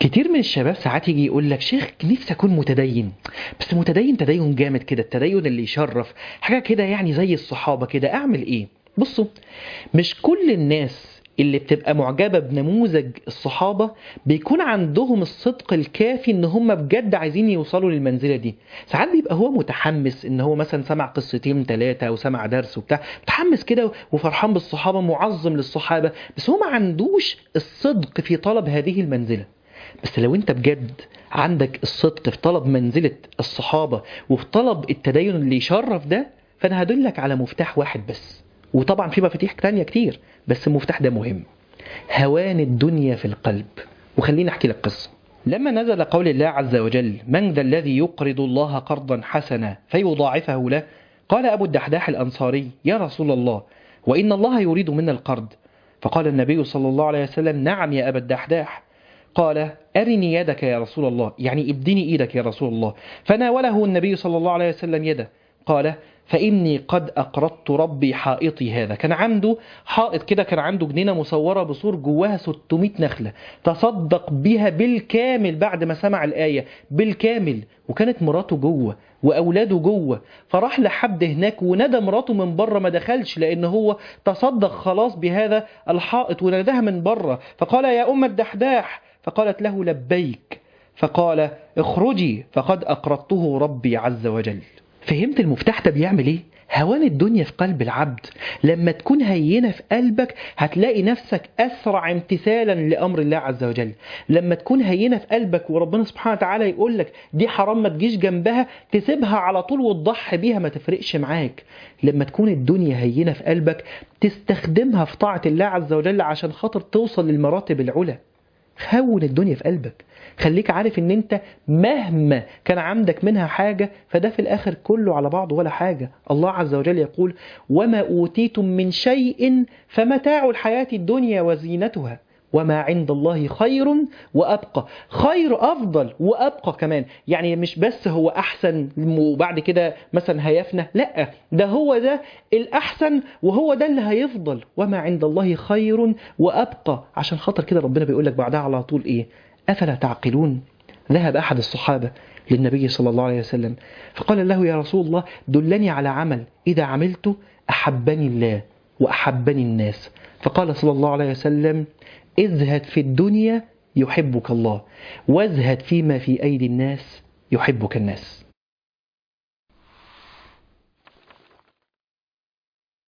كتير من الشباب ساعات يجي يقول لك شيخ نفسي اكون متدين بس متدين تدين جامد كده التدين اللي يشرف حاجه كده يعني زي الصحابه كده اعمل ايه بصوا مش كل الناس اللي بتبقى معجبة بنموذج الصحابة بيكون عندهم الصدق الكافي ان هم بجد عايزين يوصلوا للمنزلة دي ساعات بيبقى هو متحمس ان هو مثلا سمع قصتين ثلاثة او سمع درس وبتاع متحمس كده وفرحان بالصحابة معظم للصحابة بس هو ما عندوش الصدق في طلب هذه المنزلة بس لو انت بجد عندك الصدق في طلب منزلة الصحابة وفي طلب التدين اللي يشرف ده فانا هدلك على مفتاح واحد بس وطبعا في مفاتيح تانية كتير بس المفتاح ده مهم هوان الدنيا في القلب وخليني احكي لك قصة لما نزل قول الله عز وجل من ذا الذي يقرض الله قرضا حسنا فيضاعفه له قال أبو الدحداح الأنصاري يا رسول الله وإن الله يريد منا القرض فقال النبي صلى الله عليه وسلم نعم يا أبا الدحداح قال أرني يدك يا رسول الله يعني ادني إيدك يا رسول الله فناوله النبي صلى الله عليه وسلم يده قال فإني قد أقرضت ربي حائطي هذا كان عنده حائط كده كان عنده جنينة مصورة بصور جواها 600 نخلة تصدق بها بالكامل بعد ما سمع الآية بالكامل وكانت مراته جوه وأولاده جوه فراح لحد هناك ونادى مراته من بره ما دخلش لأن هو تصدق خلاص بهذا الحائط وناداها من بره فقال يا أم الدحداح فقالت له لبيك فقال اخرجي فقد أقرضته ربي عز وجل فهمت المفتاح ده بيعمل ايه؟ هوان الدنيا في قلب العبد لما تكون هينة في قلبك هتلاقي نفسك أسرع امتثالا لأمر الله عز وجل لما تكون هينة في قلبك وربنا سبحانه وتعالى يقول لك دي حرام ما تجيش جنبها تسيبها على طول وتضحي بيها ما تفرقش معاك لما تكون الدنيا هينة في قلبك تستخدمها في طاعة الله عز وجل عشان خاطر توصل للمراتب العلى هون الدنيا في قلبك خليك عارف ان انت مهما كان عندك منها حاجة فده في الاخر كله على بعض ولا حاجة الله عز وجل يقول وما اوتيتم من شيء فمتاع الحياة الدنيا وزينتها وما عند الله خير وأبقى خير أفضل وأبقى كمان يعني مش بس هو أحسن وبعد كده مثلا هيفنى لا ده هو ده الأحسن وهو ده اللي هيفضل وما عند الله خير وأبقى عشان خاطر كده ربنا بيقول لك بعدها على طول إيه أفلا تعقلون ذهب أحد الصحابة للنبي صلى الله عليه وسلم فقال له يا رسول الله دلني على عمل إذا عملته أحبني الله وأحبني الناس فقال صلى الله عليه وسلم ازهد في الدنيا يحبك الله وازهد فيما في أيدي الناس يحبك الناس